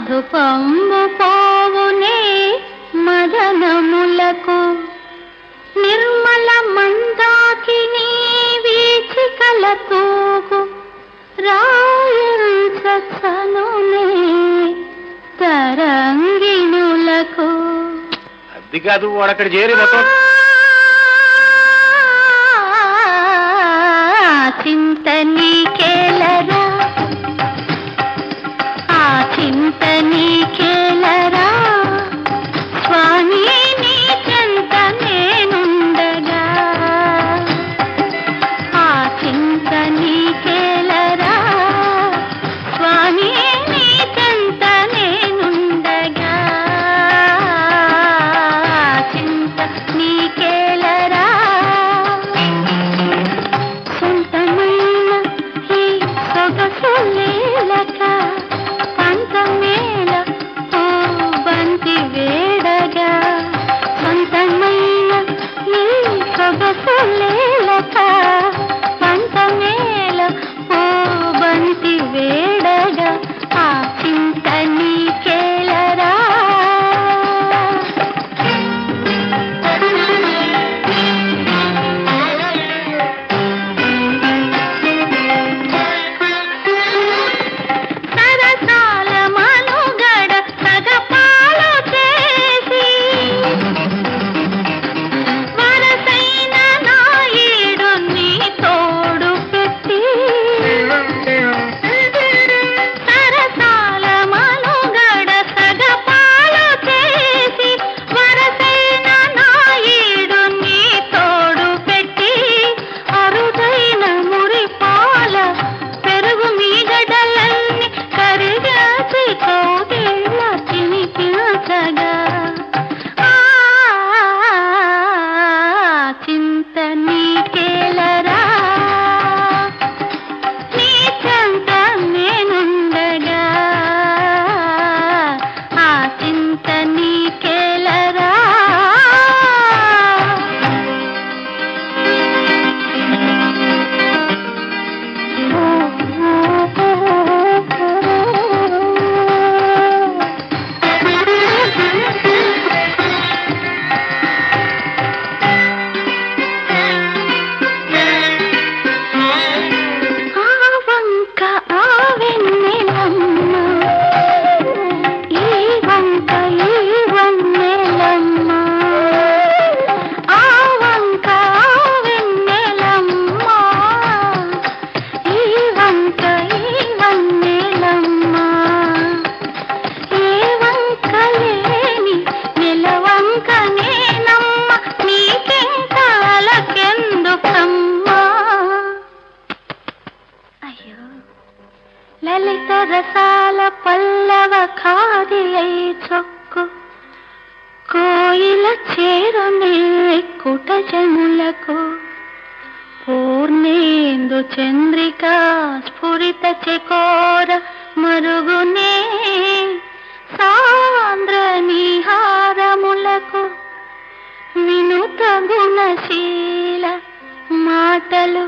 మధుపంబు పోవునే మదనములకు నిర్మల మందాకిని వీచికల తూగు రాయల్సనునే తరంగిణులకు అది కాదు వాడు అక్కడ చేరి మొత్తం చింత నీకేలరా ఆ చింత నీకేలరా స్వామి నీ చెంత నేనుండగా ఆ చింత నీకేలరా స్వామి నీ చెంత నేనుండగా ఆ చింత నీకేలరా సొంతమైన ఈ సొగసు లేలక పంతమేల ఓ బంతి వేడగా సొంతమైన ఈ సొగసు లేలక పంతమేల ఓ బంతి వేడగా ఆ చింత నీకేలరా సరసాల మనుగడ సగపాలు చేసి వరసైన నాయుడు నీ తోడు పెట్టి సరసాల మనుగడ సగపాలు చేసి వరసైన నాయుడు నీ తోడు పెట్టి అరుదైన మురిపాల పెరుగు మీగడలన్నీ కరిగాచి కౌగిళ్ళ తినిపించగా ఆ చింత నీకేలరా నీ చెంత నేనుండగా ఆ చింత నీకేలరా ఆ వంక ఆ వెన్నెలమ్మ ఈ వంక ఈ వన్నెలమ్మ ఆ వంక ఆ వెన్నెలమ్మ ఈ వంక ఈ వన్నెలమ్మ ఏ వంక లేని నెలవంక నేనమ్మ నీకెంకాలకెందుకమ్మా అయ్యో లలిత రసాల పల్లవ ఖాదిలై చొక్కు కోయిల చేరునే కుట జనులకు పూర్ణేందు చంద్రిక స్ఫురిత చకోర మరుగునే సాంద్ర నిహారములకు వినుత గుణశీల మాటలు